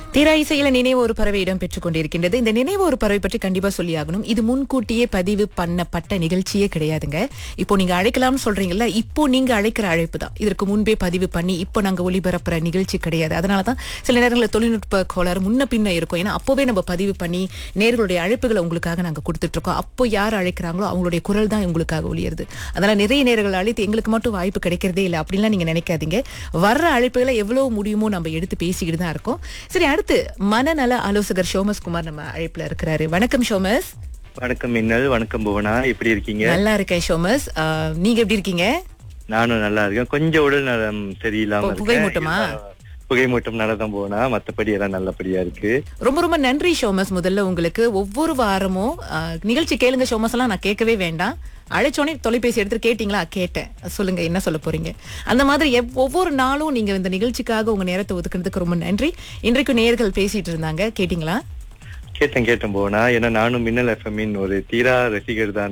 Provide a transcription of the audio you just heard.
தீரா இசையில நினைவு ஒரு பறவை இடம் பெற்றுக் கொண்டிருக்கின்றது இந்த நினைவு ஒரு பறவை பற்றி கண்டிப்பா சொல்லி ஆகணும் இது முன்கூட்டியே பதிவு பண்ணப்பட்ட நிகழ்ச்சியே கிடையாதுங்க இப்போ நீங்க அழைக்கலாம்னு சொல்றீங்கல்ல இப்போ நீங்க அழைக்கிற அழைப்பு தான் இதற்கு முன்பே பதிவு பண்ணி இப்போ நாங்க ஒளிபரப்புற நிகழ்ச்சி கிடையாது அதனால தான் சில நேரங்களில் தொழில்நுட்ப கோளாறு முன்ன பின்ன இருக்கும் ஏன்னா அப்போவே நம்ம பதிவு பண்ணி நேர்களுடைய அழைப்புகளை உங்களுக்காக நாங்க கொடுத்துட்டு இருக்கோம் அப்போ யார் அழைக்கிறாங்களோ அவங்களுடைய குரல் தான் உங்களுக்காக ஒளியுறது அதனால நிறைய நேர்கள் அழைத்து எங்களுக்கு மட்டும் வாய்ப்பு கிடைக்கிறதே இல்லை அப்படின்லாம் நீங்க நினைக்காதீங்க வர்ற அழைப்புகளை எவ்வளவு முடியுமோ நம்ம எடுத்து பேசிக்கிட்டு தான் இருக்கோம் சரி அடுத்து மனநல ஆலோசகர் சோமஸ் குமார் நம்ம அழைப்புல இருக்கிறாரு வணக்கம் சோமஸ் வணக்கம் மின்னல் வணக்கம் புவனா எப்படி இருக்கீங்க நல்லா இருக்கேன் சோமஸ் ஆஹ், நீங்க எப்படி இருக்கீங்க நானும் நல்லா இருக்கேன் கொஞ்சம் உடல் நலம் சரியில்லாம ஓ, இருக்கேன். புகைமூட்டமா? இருந்தாலும் புகைமூட்டம் நடதான் போனா மத்தபடி எல்லாம் நல்லபடியா இருக்கு ரொம்ப ரொம்ப நன்றி ஷோமஸ் முதல்ல உங்களுக்கு ஒவ்வொரு வாரமும் ஆஹ், நிகழ்ச்சி கேளுங்க ஷோமஸ் எல்லாம் நான் கேட்கவே வேண்டாம் அழைச்சோனே தொலைபேசி எடுத்து கேட்டீங்களா கேட்டேன் சொல்லுங்க என்ன சொல்ல போறீங்க அந்த மாதிரி எவ்- ஒவ்வொரு நாளும் நீங்க இந்த நிகழ்ச்சிக்காக உங்க நேரத்தை ஒதுக்குறதுக்கு ரொம்ப நன்றி இன்றைக்கு நேர்கள் பேசிட்டு இருந்தாங்க கேட்டீங்களா கேட்டேன் கேட்டேன் போனா ஏன்னா நானும் மின்னல் எஃப்எம்மின் ஒரு தீரா ரசிகர் தான்